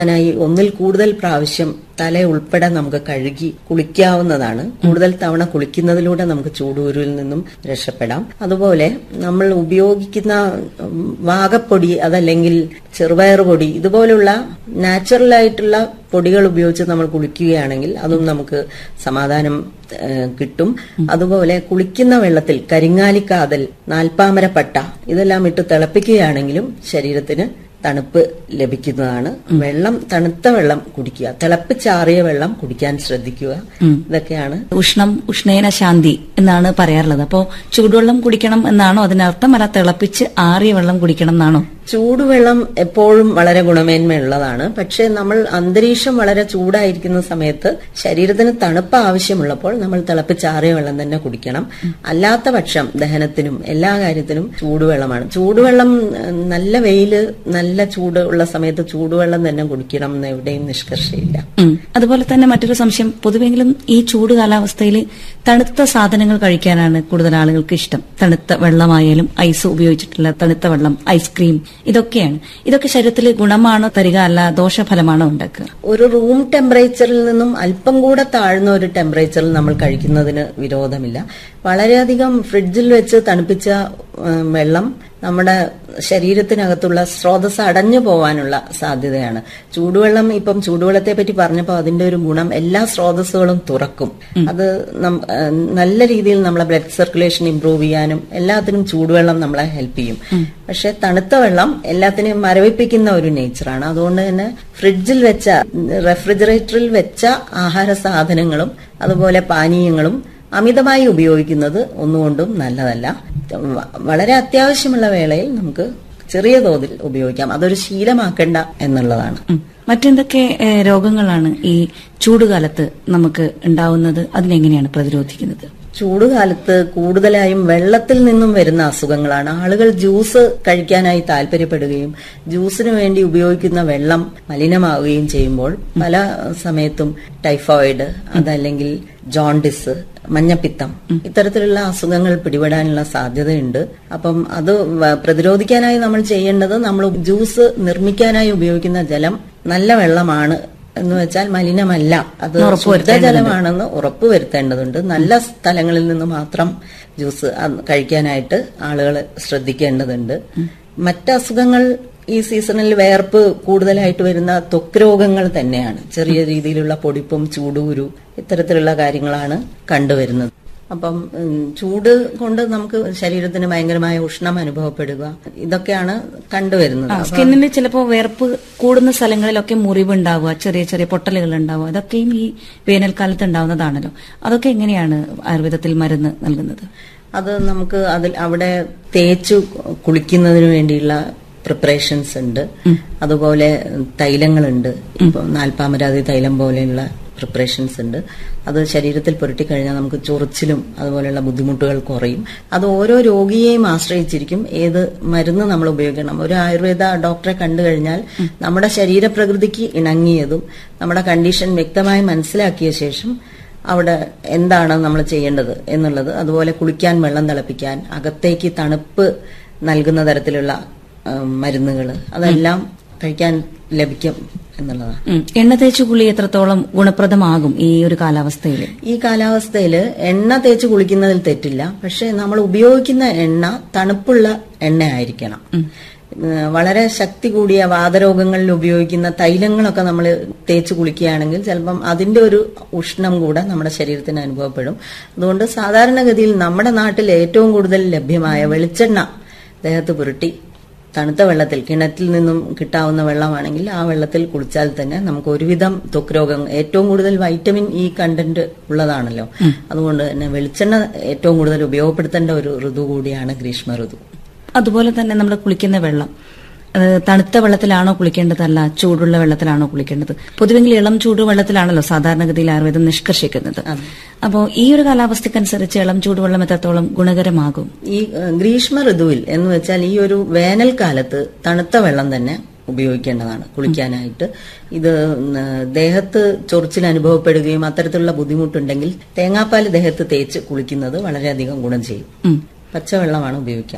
അതിനായി ഒന്നിൽ കൂടുതൽ പ്രാവശ്യം തല ഉൾപ്പെടെ നമുക്ക് കഴുകി കുളിക്കാവുന്നതാണ് കൂടുതൽ തവണ കുളിക്കുന്നതിലൂടെ നമുക്ക് ചൂടുകുരുവിൽ നിന്നും രക്ഷപ്പെടാം അതുപോലെ നമ്മൾ ഉപയോഗിക്കുന്ന ഉം, വാകപ്പൊടി അതല്ലെങ്കിൽ ചെറുപയർ പൊടി ഇതുപോലുള്ള നാച്ചുറൽ ആയിട്ടുള്ള പൊടികൾ ഉപയോഗിച്ച് നമ്മൾ കുളിക്കുകയാണെങ്കിൽ അതും നമുക്ക് സമാധാനം ഏഹ്, കിട്ടും അതുപോലെ കുളിക്കുന്ന വെള്ളത്തിൽ കരിങ്ങാലിക്കാതൽ നാൽപ്പാമരപ്പട്ട ഇതെല്ലാം ഇട്ട് തിളപ്പിക്കുകയാണെങ്കിലും ശരീരത്തിന് തണുപ്പ് ലഭിക്കുന്നതാണ് വെള്ളം തണുത്ത വെള്ളം കുടിക്കുക തിളപ്പിച്ചാറിയ വെള്ളം കുടിക്കാൻ ശ്രദ്ധിക്കുക ഇതൊക്കെയാണ് ഉഷ്ണം ഉഷ്ണേന ശാന്തി എന്നാണ് പറയാറുള്ളത് അപ്പോ ചൂടുവെള്ളം കുടിക്കണം എന്നാണോ അതിനർത്ഥം അല്ല തിളപ്പിച്ച് ആറിയ വെള്ളം കുടിക്കണം എന്നാണോ ചൂടുവെള്ളം എപ്പോഴും വളരെ ഗുണമേന്മയുള്ളതാണ് പക്ഷെ നമ്മൾ അന്തരീക്ഷം വളരെ ചൂടായിരിക്കുന്ന സമയത്ത് ശരീരത്തിന് തണുപ്പ് ആവശ്യമുള്ളപ്പോൾ നമ്മൾ തിളപ്പിച്ചാറിയ വെള്ളം തന്നെ കുടിക്കണം അല്ലാത്ത പക്ഷം ദഹനത്തിനും എല്ലാ കാര്യത്തിനും ചൂടുവെള്ളമാണ് ചൂടുവെള്ളം ഏഹ്, നല്ല വെയില് നല്ല ചൂട് ഉള്ള സമയത്ത് ചൂടുവെള്ളം തന്നെ കുടിക്കണം എന്ന് എവിടെയും നിഷ്കർഷയില്ല ഉം. അതുപോലെ തന്നെ മറ്റൊരു സംശയം പൊതുവെങ്കിലും ഈ ചൂട് കാലാവസ്ഥയിൽ തണുത്ത സാധനങ്ങൾ കഴിക്കാനാണ് കൂടുതൽ ആളുകൾക്ക് ഇഷ്ടം തണുത്ത വെള്ളമായാലും ഐസ് ഉപയോഗിച്ചിട്ടുള്ള തണുത്ത വെള്ളം ഐസ്ക്രീം ഇതൊക്കെയാണ് ഇതൊക്കെ ശരീരത്തിൽ ഗുണമാണോ തരിക അല്ല ദോഷഫലമാണോ ഉണ്ടാക്കുക ഒരു റൂം ടെമ്പറേച്ചറിൽ നിന്നും അല്പം കൂടെ താഴ്ന്ന ഒരു ടെമ്പറേച്ചറിൽ നമ്മൾ കഴിക്കുന്നതിന് വിരോധമില്ല വളരെയധികം ഫ്രിഡ്ജിൽ വെച്ച് തണുപ്പിച്ച ഉം, വെള്ളം നമ്മുടെ ശരീരത്തിനകത്തുള്ള സ്രോതസ് അടഞ്ഞു പോവാനുള്ള സാധ്യതയാണ് ചൂടുവെള്ളം ഇപ്പം ചൂടുവെള്ളത്തെ പറ്റി പറഞ്ഞപ്പോൾ അതിന്റെ ഒരു ഗുണം എല്ലാ സ്രോതസ്സുകളും തുറക്കും അത് നം- ആ, നല്ല രീതിയിൽ നമ്മളെ ബ്ലഡ് സർക്കുലേഷൻ ഇംപ്രൂവ് ചെയ്യാനും എല്ലാത്തിനും ചൂടുവെള്ളം നമ്മളെ ഹെൽപ്പ് ചെയ്യും പക്ഷെ തണുത്ത വെള്ളം എല്ലാത്തിനെയും മരവിപ്പിക്കുന്ന ഒരു നേച്ചറാണ് അതുകൊണ്ട് തന്നെ ഫ്രിഡ്ജിൽ വെച്ച റെഫ്രിജറേറ്ററിൽ വെച്ച ആഹാര സാധനങ്ങളും അതുപോലെ പാനീയങ്ങളും അമിതമായി ഉപയോഗിക്കുന്നത് ഒന്നുകൊണ്ടും നല്ലതല്ല വ- വളരെ അത്യാവശ്യമുള്ള വേളയിൽ നമുക്ക് ചെറിയ തോതിൽ ഉപയോഗിക്കാം അതൊരു ശീലമാക്കേണ്ട എന്നുള്ളതാണ് ഉം. മറ്റെന്തൊക്കെ ഏഹ്, രോഗങ്ങളാണ് ഈ ചൂടുകാലത്ത് നമുക്ക് ഉണ്ടാവുന്നത് അതിനെങ്ങനെയാണ് പ്രതിരോധിക്കുന്നത് ചൂടുകാലത്ത് കൂടുതലായും വെള്ളത്തിൽ നിന്നും വരുന്ന അസുഖങ്ങളാണ് ആളുകൾ ജ്യൂസ് കഴിക്കാനായി താല്പര്യപ്പെടുകയും ജ്യൂസിന് വേണ്ടി ഉപയോഗിക്കുന്ന വെള്ളം മലിനമാവുകയും ചെയ്യുമ്പോൾ പല സമയത്തും ടൈഫോയിഡ് അതല്ലെങ്കിൽ ജോണ്ടിസ് മഞ്ഞപ്പിത്തം ഇത്തരത്തിലുള്ള അസുഖങ്ങൾ പിടിപെടാനുള്ള സാധ്യതയുണ്ട് അപ്പം അത് വ- പ്രതിരോധിക്കാനായി നമ്മൾ ചെയ്യേണ്ടത് നമ്മൾ ജ്യൂസ് നിർമ്മിക്കാനായി ഉപയോഗിക്കുന്ന ജലം നല്ല വെള്ളമാണ് എന്ന് വെച്ചാൽ മലിനമല്ല അത് ശുദ്ധജലമാണെന്ന് ഉറപ്പുവരുത്തേണ്ടതുണ്ട് നല്ല സ്ഥലങ്ങളിൽ നിന്ന് മാത്രം ജ്യൂസ് അ- കഴിക്കാനായിട്ട് ആളുകൾ ശ്രദ്ധിക്കേണ്ടതുണ്ട് മറ്റ് അസുഖങ്ങൾ ഈ സീസണിൽ വേർപ്പ് കൂടുതലായിട്ട് വരുന്ന ത്വക്ക് രോഗങ്ങൾ തന്നെയാണ് ചെറിയ രീതിയിലുള്ള പൊടിപ്പും ചൂടുകുരു ഇത്തരത്തിലുള്ള കാര്യങ്ങളാണ് കണ്ടുവരുന്നത് അപ്പം ഉം, ചൂട് കൊണ്ട് നമുക്ക് ശരീരത്തിന് ഭയങ്കരമായ ഉഷ്ണം അനുഭവപ്പെടുക ഇതൊക്കെയാണ് കണ്ടുവരുന്നത് അപ്പം സ്കിന്നിന് ചിലപ്പോൾ വേർപ്പ് കൂടുന്ന സ്ഥലങ്ങളിലൊക്കെ മുറിവ് ഉണ്ടാവുക ചെറിയ ചെറിയ പൊട്ടലുകൾ ഉണ്ടാവുക അതൊക്കെയും ഈ വേനൽക്കാലത്ത് ഉണ്ടാവുന്നതാണല്ലോ അതൊക്കെ എങ്ങനെയാണ് ആയുർവേദത്തിൽ മരുന്ന് നൽകുന്നത് അത് നമുക്ക് അതിൽ അവിടെ തേച്ചു കുളിക്കുന്നതിന് വേണ്ടിയുള്ള പ്രിപ്പറേഷൻസ് ഉണ്ട് അതുപോലെ തൈലങ്ങളുണ്ട് ഇപ്പൊ നാൽപ്പാമരാതി തൈലം പോലെയുള്ള പ്രിപ്പറേഷൻസ് ഉണ്ട് അത് ശരീരത്തിൽ പുരട്ടി കഴിഞ്ഞാൽ നമുക്ക് ചൊറിച്ചിലും അതുപോലെയുള്ള ബുദ്ധിമുട്ടുകൾ കുറയും അത് ഓരോ രോഗിയെയും ആശ്രയിച്ചിരിക്കും ഏത് മരുന്ന് നമ്മൾ ഉപയോഗിക്കണം ഒരു ആയുർവേദ ഡോക്ടറെ കണ്ടു കഴിഞ്ഞാൽ നമ്മുടെ ശരീരപ്രകൃതിക്ക് ഇണങ്ങിയതും നമ്മുടെ കണ്ടീഷൻ വ്യക്തമായി മനസ്സിലാക്കിയ ശേഷം അവിടെ എന്താണ് നമ്മൾ ചെയ്യേണ്ടത് എന്നുള്ളത് അതുപോലെ കുളിക്കാൻ വെള്ളം തിളപ്പിക്കാൻ അകത്തേക്ക് തണുപ്പ് നൽകുന്ന തരത്തിലുള്ള മരുന്നുകൾ അതെല്ലാം കഴിക്കാൻ ലഭിക്കും എന്നുള്ളതാണ് ഉം. എണ്ണ തേച്ച് കുളി എത്രത്തോളം ഗുണപ്രദമാകും ഈ ഒരു കാലാവസ്ഥയിൽ ഈ കാലാവസ്ഥയിൽ എണ്ണ തേച്ച് കുളിക്കുന്നതിൽ തെറ്റില്ല പക്ഷെ നമ്മൾ ഉപയോഗിക്കുന്ന എണ്ണ തണുപ്പുള്ള എണ്ണ ആയിരിക്കണം ഏഹ് വളരെ ശക്തി കൂടിയ വാതരോഗങ്ങളിൽ ഉപയോഗിക്കുന്ന തൈലങ്ങളൊക്കെ നമ്മൾ തേച്ച് കുളിക്കുകയാണെങ്കിൽ ചിലപ്പം അതിന്റെ ഒരു ഉഷ്ണം കൂടെ നമ്മുടെ ശരീരത്തിന് അനുഭവപ്പെടും അതുകൊണ്ട് സാധാരണഗതിയിൽ നമ്മുടെ നാട്ടിൽ ഏറ്റവും കൂടുതൽ ലഭ്യമായ വെളിച്ചെണ്ണ ദേഹത്ത് പുരട്ടി തണുത്ത വെള്ളത്തിൽ കിണറ്റിൽ നിന്നും കിട്ടാവുന്ന വെള്ളമാണെങ്കിൽ ആ വെള്ളത്തിൽ കുളിച്ചാൽ തന്നെ നമുക്ക് ഒരുവിധം ത്വക്ക് രോഗം ഏറ്റവും കൂടുതൽ വൈറ്റമിൻ ഇ കണ്ടന്റ് ഉള്ളതാണല്ലോ അതുകൊണ്ട് തന്നെ വെളിച്ചെണ്ണ ഏറ്റവും കൂടുതൽ ഉപയോഗപ്പെടുത്തേണ്ട ഒരു ഋതു കൂടിയാണ് ഗ്രീഷ്മ ഋതു അതുപോലെ തന്നെ നമ്മൾ കുളിക്കുന്ന വെള്ളം അത് തണുത്ത വെള്ളത്തിലാണോ കുളിക്കേണ്ടതല്ല ചൂടുള്ള വെള്ളത്തിലാണോ കുളിക്കേണ്ടത് പൊതുവെങ്കിൽ ഇളം ചൂട് വെള്ളത്തിലാണല്ലോ സാധാരണഗതിയിൽ ആയുർവേദം നിഷ്കർഷിക്കുന്നത് അപ്പോൾ ഈ ഒരു കാലാവസ്ഥക്കനുസരിച്ച് ഇളം ചൂടുവെള്ളം എത്രത്തോളം ഗുണകരമാകും ഈ ഏഹ്, ഗ്രീഷ്മ ഋതുവിൽ എന്ന് വെച്ചാൽ ഈ ഒരു വേനൽക്കാലത്ത് തണുത്ത വെള്ളം തന്നെ ഉപയോഗിക്കേണ്ടതാണ് കുളിക്കാനായിട്ട് ഇത് ഉം, ദേഹത്ത് ചൊറിച്ചിൽ അനുഭവപ്പെടുകയും അത്തരത്തിലുള്ള ബുദ്ധിമുട്ടുണ്ടെങ്കിൽ തേങ്ങാപ്പാൽ ദേഹത്ത് തേച്ച് കുളിക്കുന്നത് വളരെയധികം ഗുണം ചെയ്യും ഉം. പച്ചവെള്ളമാണ് ഉപയോഗിക്കുക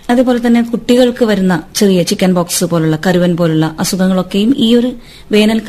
അതുപോലെ തന്നെ കുട്ടികൾക്ക് വരുന്ന ചെറിയ ചിക്കൻ ബോക്സ് പോലുള്ള കരുവൻ പോലുള്ള അസുഖങ്ങളൊക്കെയും ഈ ഒരു വേനൽ